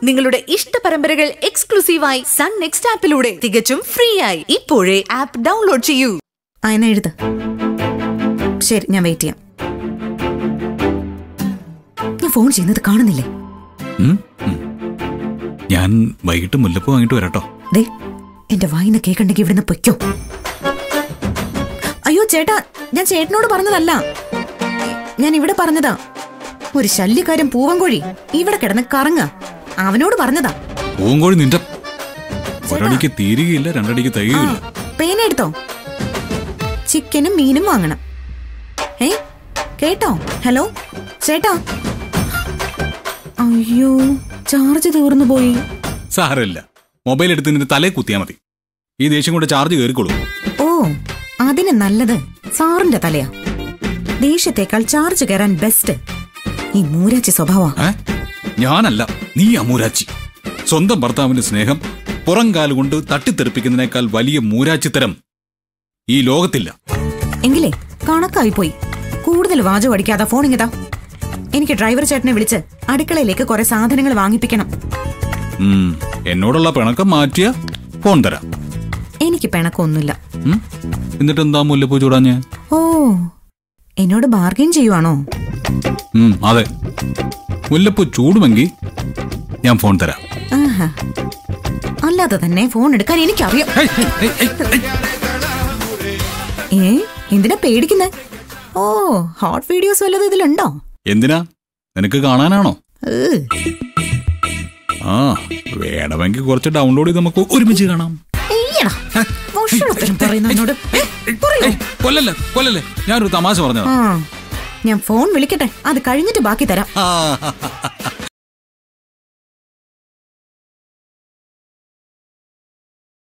നിങ്ങളുടെ ഇഷ്ട പരമ്പരകൾ എക്സ്ക്ലൂസീവായി സൺ നെക്സ്റ്റ് ആപ്പിലൂടെ തികച്ചും ഫ്രീ ആയി ഇപ്പോഴേ ആപ്പ് ഡൗൺലോഡ് ചെയ്യൂ ആ എന്നാ എഴുത് ശരി ഞാൻ വെയിറ്റ് ചെയ്യാം ഞാൻ ഫോൺ ചെയ്യുന്നത് കാണുന്നില്ലേ ഉം, ഉം. ഞാൻ വൈകിട്ട് മുല്ലപ്പൂ വാങ്ങിട്ട് വരാട്ടോ ദേ എന്റെ വായിന്ന് കേക്കണ്ടെങ്കിൽ ഇവിടുന്ന് പൊയ്ക്കോ അയ്യോ ചേട്ടാ ഞാൻ ചേട്ടനോട് പറഞ്ഞതല്ല ഞാൻ ഇവിടെ പറഞ്ഞതാ ഒരു ശല്യക്കാരൻ പൂവൻകോഴി ഇവിടെ കിടന്ന് കറങ്ങ അവനോട് പറഞ്ഞതാ പൂങ്കോഴി നിന്റെ ഒരടിക്ക് തീരുകയില്ല രണ്ടടിക്ക് ആ തികയില്ല പേന എടുത്തോ ചിക്കനും മീനും വാങ്ങണം ഏ കേട്ടോ ഹലോ ചേട്ടാ അയ്യോ ചാർജ് തീർന്നു പോയി സാരമില്ല മൊബൈൽ എടുത്ത് നിന്റെ തലേ കുത്തിയാ മതി ഈ ദേഷ്യം കൊണ്ട് ചാർജ് കയറിക്കോളൂ ഓ അതിന് നല്ലത് സാറിന്റെ തലയാ ദേഷ്യത്തേക്കാൾ ചാർജ് കയറാൻ ബെസ്റ്റ് ഈ മൂരാച്ചി സ്വഭാവ ഏ ഞാനല്ല നീ അമൂരാച്ചി സ്വന്തം ഭർത്താവിന്റെ സ്നേഹം പുറം കാലുകൊണ്ട് തട്ടിത്തെറിപ്പിക്കുന്നതിനേക്കാൾ വലിയ മൂരാച്ചിത്തരം ഈ ലോകത്തില്ല എങ്കിലേ കണക്കായി പോയി കൂടുതൽ വാചകം അടിക്കാതെ ഫോൺ ഇങ്ങതാ എനിക്ക് ഡ്രൈവർ ചേട്ടനെ വിളിച്ച് അടുക്കളയിലേക്ക് കുറെ സാധനങ്ങൾ വാങ്ങിപ്പിക്കണം ഉം, എന്നോടുള്ള പിണക്കം മാറ്റിയ ഫോൺ തരാം എനിക്ക് പിണക്കൊന്നുമില്ല ഉം? എന്നിട്ട് എന്താ മുല്ലപ്പൂ ചൂടാഞ്ഞ് ഓ എന്നോട് ബാർഗെയിൻ ചെയ്യുവാണോ ഉം, അതെ മുല്ലപ്പൂ ചൂടുമെങ്കിൽ ഞാൻ ഫോൺ തരാം ആഹാ അല്ലാതെ തന്നെ ഫോൺ എടുക്കാൻ എനിക്കറിയാം hey, hey, hey, hey, hey. ഏ എന്തിനാ പേടിക്കുന്നേ ഓ ഹോട്ട് വീഡിയോസ് വല്ലതും ഇതിലുണ്ടോ എന്തിനാ നിനക്ക് കാണാനാണോ ഏ, ആ വേണമെങ്കിൽ കുറച്ച് ഡൗൺലോഡ് ചെയ്ത് നമുക്ക് ഒരുമിച്ച് കാണാം എയ്യടാ. ഭക്ഷണത്തിനും പറയുന്നു എന്നോട് ഏ, പറയൂ. ഏയ്, കൊല്ലല്ലേ കൊല്ലല്ലേ ഞാനൊരു തമാശ പറഞ്ഞതാ ആ ഞാൻ ഫോൺ വിളിക്കട്ടെ അത് കഴിഞ്ഞിട്ട് ബാക്കി തരാം ആ,